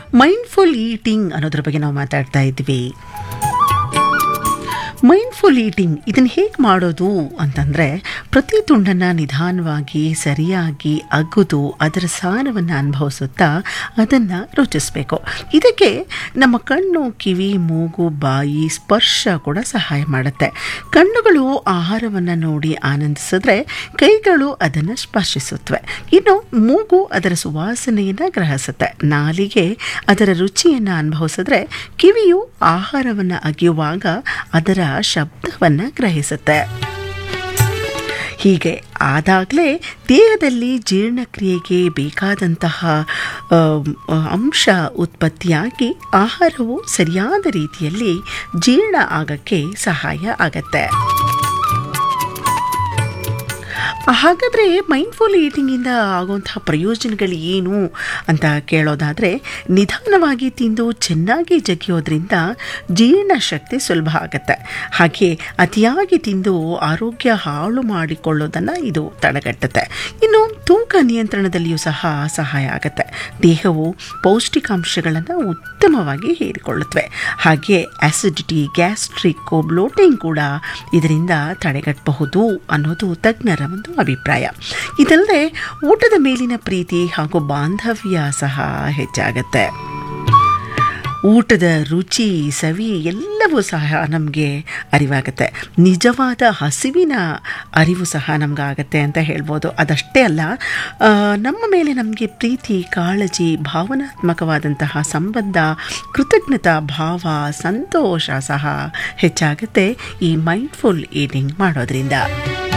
mindful eating ಅನ್ನೋದ್ರ ಬಗ್ಗೆ ನಾವು ಮಾತಾಡ್ತಾ ಇದ್ವಿ ಮೈಂಡ್ಫುಲ್ ಈಟಿಂಗ್ ಇದನ್ನು ಹೇಗೆ ಮಾಡೋದು ಅಂತಂದರೆ ಪ್ರತಿ ತುಂಡನ್ನು ನಿಧಾನವಾಗಿ ಸರಿಯಾಗಿ ಅಗ್ಗುದು ಅದರ ಸಾರವನ್ನು ಅನುಭವಿಸುತ್ತಾ ಅದನ್ನು ರುಚಿಸಬೇಕು ಇದಕ್ಕೆ ನಮ್ಮ ಕಣ್ಣು ಕಿವಿ ಮೂಗು ಬಾಯಿ ಸ್ಪರ್ಶ ಕೂಡ ಸಹಾಯ ಮಾಡುತ್ತೆ ಕಣ್ಣುಗಳು ಆಹಾರವನ್ನು ನೋಡಿ ಆನಂದಿಸಿದ್ರೆ ಕೈಗಳು ಅದನ್ನು ಸ್ಪರ್ಶಿಸುತ್ತವೆ ಇನ್ನು ಮೂಗು ಅದರ ಸುವಾಸನೆಯನ್ನು ಗ್ರಹಿಸುತ್ತೆ ನಾಲಿಗೆ ಅದರ ರುಚಿಯನ್ನು ಅನುಭವಿಸಿದ್ರೆ ಕಿವಿಯು ಆಹಾರವನ್ನು ಅಗಿಯುವಾಗ ಅದರ ಶಬ್ದವನ್ನು ಗ್ರಹಿಸುತ್ತೆ ಹೀಗೆ ಆದಾಗಲೇ ದೇಹದಲ್ಲಿ ಜೀರ್ಣಕ್ರಿಯೆಗೆ ಬೇಕಾದಂತಹ ಅಂಶ ಉತ್ಪತ್ತಿಯಾಗಿ ಆಹಾರವು ಸರಿಯಾದ ರೀತಿಯಲ್ಲಿ ಜೀರ್ಣ ಆಗಕ್ಕೆ ಸಹಾಯ ಆಗತ್ತೆ ಹಾಗಾದರೆ ಮೈಂಡ್ಫುಲ್ ಈಟಿಂಗಿಂದ ಆಗುವಂತಹ ಪ್ರಯೋಜನಗಳು ಏನು ಅಂತ ಕೇಳೋದಾದರೆ ನಿಧಾನವಾಗಿ ತಿಂದು ಚೆನ್ನಾಗಿ ಜಗಿಯೋದ್ರಿಂದ ಜೀರ್ಣಶಕ್ತಿ ಸುಲಭ ಆಗುತ್ತೆ ಹಾಗೆ ಅತಿಯಾಗಿ ತಿಂದು ಆರೋಗ್ಯ ಹಾಳು ಮಾಡಿಕೊಳ್ಳೋದನ್ನು ಇದು ತಡೆಗಟ್ಟುತ್ತೆ ಇನ್ನು ತೂಕ ನಿಯಂತ್ರಣದಲ್ಲಿಯೂ ಸಹ ಸಹಾಯ ಆಗುತ್ತೆ ದೇಹವು ಪೌಷ್ಟಿಕಾಂಶಗಳನ್ನು ಉತ್ತಮವಾಗಿ ಹೀರಿಕೊಳ್ಳುತ್ತವೆ ಹಾಗೆ ಆಸಿಡಿಟಿ ಗ್ಯಾಸ್ಟ್ರಿಕ್ ಬ್ಲೋಟಿಂಗ್ ಕೂಡ ಇದರಿಂದ ತಡೆಗಟ್ಟಬಹುದು ಅನ್ನೋದು ತಜ್ಞರ ಒಂದು ಅಭಿಪ್ರಾಯ ಇದಲ್ಲದೆ ಊಟದ ಮೇಲಿನ ಪ್ರೀತಿ ಹಾಗೂ ಬಾಂಧವ್ಯ ಸಹ ಹೆಚ್ಚಾಗತ್ತೆ ಊಟದ ರುಚಿ ಸವಿ ಎಲ್ಲವೂ ಸಹ ನಮಗೆ ಅರಿವಾಗುತ್ತೆ ನಿಜವಾದ ಹಸಿವಿನ ಅರಿವು ಸಹ ನಮಗಾಗತ್ತೆ ಅಂತ ಹೇಳ್ಬೋದು ಅದಷ್ಟೇ ಅಲ್ಲ ನಮ್ಮ ಮೇಲೆ ನಮಗೆ ಪ್ರೀತಿ ಕಾಳಜಿ ಭಾವನಾತ್ಮಕವಾದಂತಹ ಸಂಬಂಧ ಕೃತಜ್ಞತಾ ಭಾವ ಸಂತೋಷ ಸಹ ಹೆಚ್ಚಾಗುತ್ತೆ ಈ ಮೈಂಡ್ಫುಲ್ ಈಟಿಂಗ್ ಮಾಡೋದ್ರಿಂದ